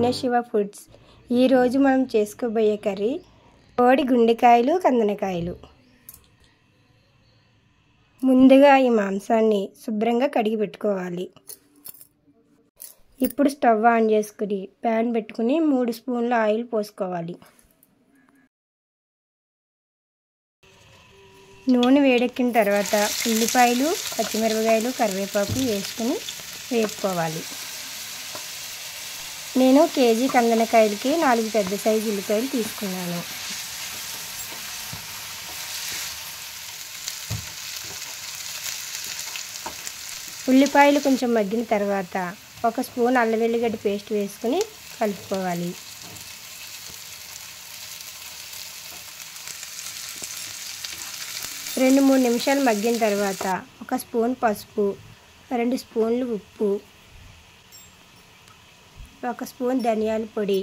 పుణ్యశివ foods ఈరోజు మనం చేసుకోబోయే కర్రీ కోడి గుండెకాయలు కందనకాయలు ముందుగా ఈ మాంసాన్ని శుభ్రంగా కడిగి పెట్టుకోవాలి ఇప్పుడు స్టవ్ ఆన్ చేసుకుని ప్యాన్ పెట్టుకుని మూడు స్పూన్ల ఆయిల్ పోసుకోవాలి నూనె వేడెక్కిన తర్వాత ఉల్లిపాయలు పచ్చిమిరపకాయలు కరివేపాకు వేసుకుని వేపుకోవాలి నేను కేజీ కందనకాయలకి నాలుగు పెద్ద సైజు ఉల్లిపాయలు తీసుకున్నాను ఉల్లిపాయలు కొంచెం మగ్గిన తర్వాత ఒక స్పూన్ అల్లం వెల్లిగడ్డ పేస్ట్ వేసుకుని కలుపుకోవాలి రెండు మూడు నిమిషాలు మగ్గిన తర్వాత ఒక స్పూన్ పసుపు రెండు స్పూన్లు ఉప్పు ఒక స్పూన్ ధనియాల పొడి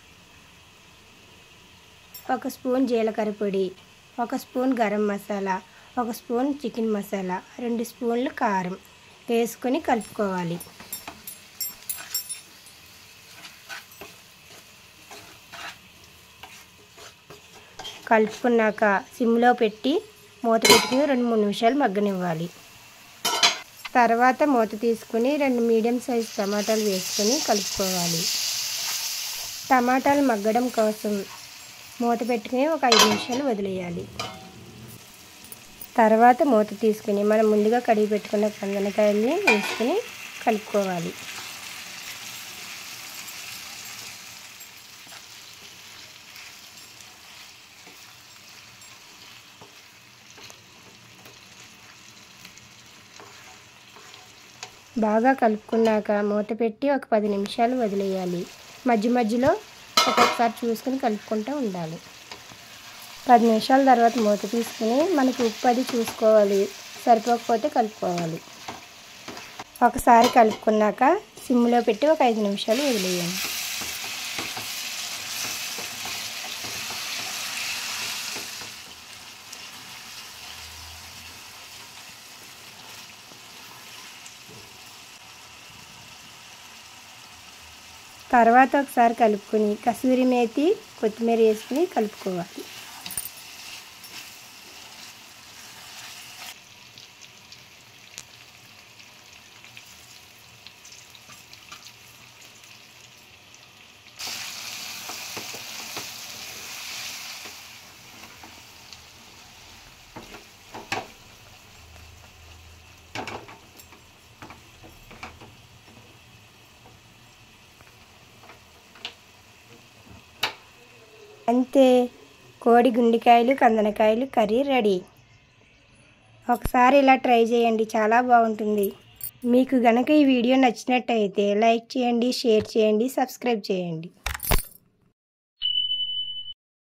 ఒక స్పూన్ జీలకర్ర పొడి ఒక స్పూన్ గరం మసాలా ఒక స్పూన్ చికెన్ మసాలా రెండు స్పూన్లు కారం వేసుకొని కలుపుకోవాలి కలుపుకున్నాక సిమ్లో పెట్టి మూత పెట్టుకుని రెండు మూడు నిమిషాలు మగ్గనివ్వాలి తర్వాత మూత తీసుకుని రెండు మీడియం సైజ్ టమాటాలు వేసుకొని కలుపుకోవాలి టమాటాలు మగ్గడం కోసం మూత పెట్టుకుని ఒక ఐదు నిమిషాలు వదిలేయాలి తర్వాత మూత తీసుకుని మనం ముందుగా కడిగి పెట్టుకున్న కందనకాయల్ని వేసుకుని కలుపుకోవాలి బాగా కలుపుకున్నాక మూత పెట్టి ఒక పది నిమిషాలు వదిలేయాలి మధ్య మధ్యలో ఒక్కొక్కసారి చూసుకుని కలుపుకుంటూ ఉండాలి పది నిమిషాల తర్వాత మూత తీసుకుని మనకి ఉప్పు అది చూసుకోవాలి సరిపోకపోతే కలుపుకోవాలి ఒకసారి కలుపుకున్నాక సిమ్లో పెట్టి ఒక ఐదు నిమిషాలు వదిలేయండి తర్వాత ఒకసారి కలుపుకొని కసూరి మేతి కొత్తిమీర వేసుకుని కలుపుకోవాలి అంతే కోడి గుండెకాయలు కందనకాయలు కర్రీ రెడీ ఒకసారి ఇలా ట్రై చేయండి చాలా బాగుంటుంది మీకు గనక ఈ వీడియో నచ్చినట్టయితే లైక్ చేయండి షేర్ చేయండి సబ్స్క్రైబ్ చేయండి